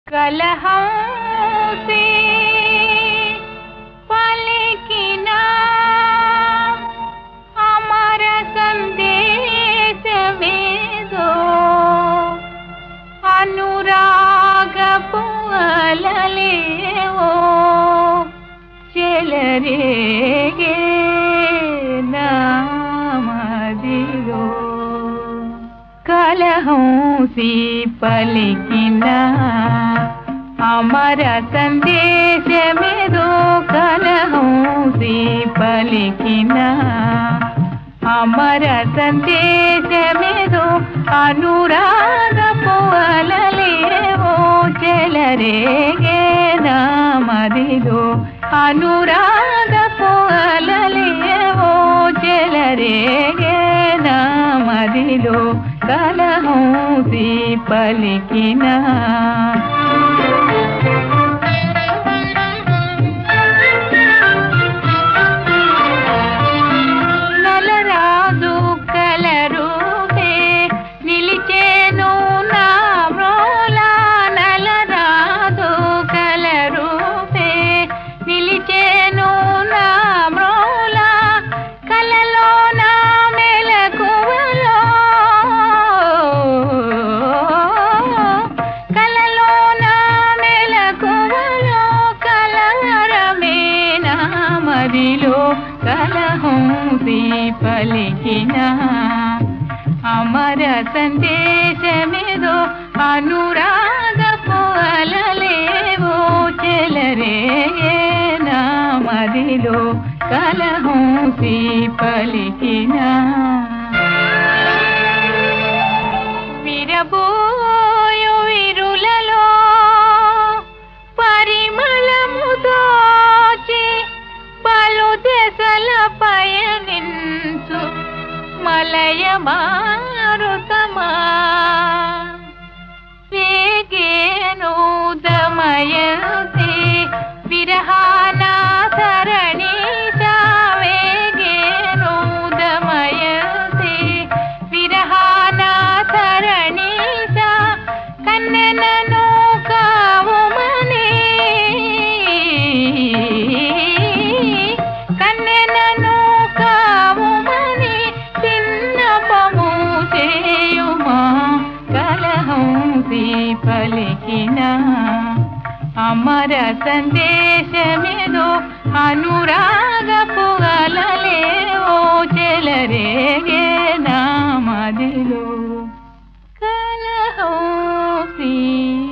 కలహంసి పలికిన అమర సందేశమేదో అనురాగపు అలలేవో చెలరేగే నామదిలో కలహంసి పలికిన అమర సందేశమేదో కలహంసి పలికిన అమర సందేశమేదో అనురాగపు అలలేవో చెలరేగే నామదిలో అనురాగపు అలలేవో చెలరేగే నామదిలో కలహంసి పలికిన నలరాజు కలరూపే నిలిచేను నా మ్రోలా నలరాజు కలరూపే నిలిచేను నా మ్రోలా కలలో నా మెలకువలో కలలో నా మెలకువలో కలరమే నా మదిలో కలహంసి పలికిన అమర సందేశమేదో అనురాగపు అలలేవో చెలరే నా మదిలో కలహంసి పలికిన విరబోయు విరులలో పరిమళము దోచి పలు దశల పయనించు మలయ మారుతమా వేగేనూదమయసి విరహాన తరణీశా వేగేనూదమయసి విరహాన తరణీశా కన్నెనను కావుమని కన్నెనను కావుమని చిన్నపము చేయుమా కలహంసి పలికిన అమర సందేశమేదో అనురాగపు అలలేవో చెలరేగే నామదిలో కలహంసి